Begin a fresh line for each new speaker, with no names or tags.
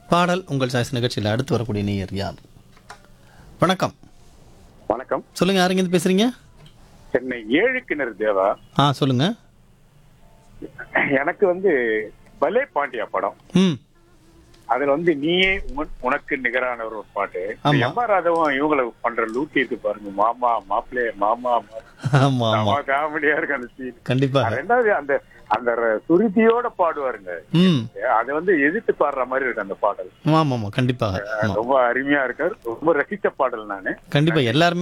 பாடல் உங்கள் சாய்ஸ் நிகழ்ச்சியில் அடுத்து வரக்கூடிய நேயர் யார் வணக்கம்
வணக்கம்
சொல்லுங்க யாருங்க இருந்து பேசுறீங்க
சென்னை ஏழு கிணறு தேவா
ஆ சொல்லுங்க
எனக்கு வந்து பலே பாண்டியா படம்
ம்
அதுல வந்து நீயே உன்- உனக்கு நிகரான ஒரு பாட்டு
ஆமா.
எம் ஆர் ராதவும் இவங்களை பண்ற லூட்டி இருக்கு பாருங்க மாமா மாப்பிளே மாமா
ஆமா ஆமா
காமெடியா இருக்கு அந்த சீன்
கண்டிப்பாக
ரெண்டாவது அந்த அந்த ர- சுருதியோட பாடுவாருங்க
ம்
அது வந்து எதிர்த்து பாடுற மாதிரி இருக்கு அந்த பாடல்
ஆமா ஆமா கண்டிப்பாக ஆமா
ரொம்ப அருமையா இருக்காரு ரொம்ப ரசித்த பாடல் நானு
கண்டிப்பா எல்லாருமே